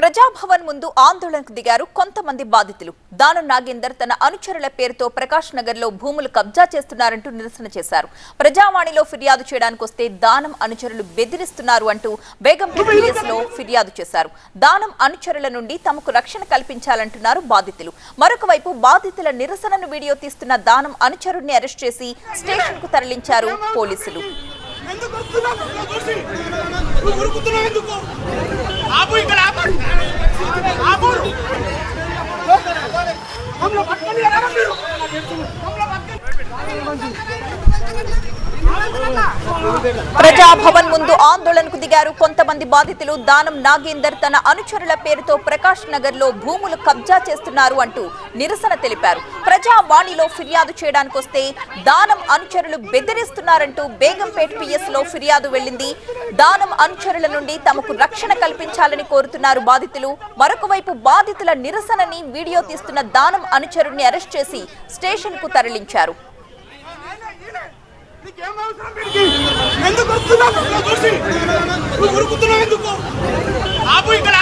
ప్రజాభవన్ ముందు ఆందోళనకు దిగారు కొంతమంది బాధితులు దానం నాగేందర్ తన అనుచరుల పేరుతో ప్రకాష్ నగర్ లో భూములు కబ్జా చేస్తున్నారంటూ నిరసన చేశారు ప్రజావాణిలో ఫిర్యాదు చేయడానికి వస్తే దానం అనుచరులు బెదిరిస్తున్నారు అంటూ బేగంపేట పిఎస్ లో ఫిర్యాదు చేశారు దానం అనుచరుల నుండి తమకు రక్షణ కల్పించాలంటున్నారు బాధితులు మరొక వైపు బాధితుల నిరసనను వీడియో తీస్తున్న దానం అనుచరుడిని అరెస్ట్ చేసి స్టేషన్ కు తరలించారు పోలీసులు ఎందుకు వస్తున్నావు నువ్వు చూసి నువ్వు ఉరుకుతున్నావు ఎందుకు ఆపు ఇక్కడ ఆపు ఆపు మమ్మల్ని పట్టుకొని ఎలా మీరు మమ్మల్ని ప్రజాభవన్ ముందు ఆందోళనకు దిగారు కొంతమంది బాధితులు దానం నాగేందర్ తన అనుచరుల పేరుతో ప్రకాష్ నగర్ లో భూములు కబ్జా చేస్తున్నారు అంటూ నిరసన తెలిపారు ప్రజావాణిలో ఫిర్యాదు చేయడానికి వస్తే దానం అనుచరులు బెదిరిస్తున్నారంటూ బేగంపేట్ పిఎస్ లో ఫిర్యాదు వెళ్ళింది దానం అనుచరుల నుండి తమకు రక్షణ కల్పించాలని కోరుతున్నారు బాధితులు మరొక వైపు బాధితుల నిరసనని వీడియో తీస్తున్న దానం అనుచరుడిని అరెస్ట్ చేసి స్టేషన్ కు తరలించారు నీకేం అవసరం వీడికి ఎందుకు వస్తున్నావు నువ్వు చూసి నువ్వు ఉరుకుతున్నావు ఎందుకు ఆపు ఇక్కడ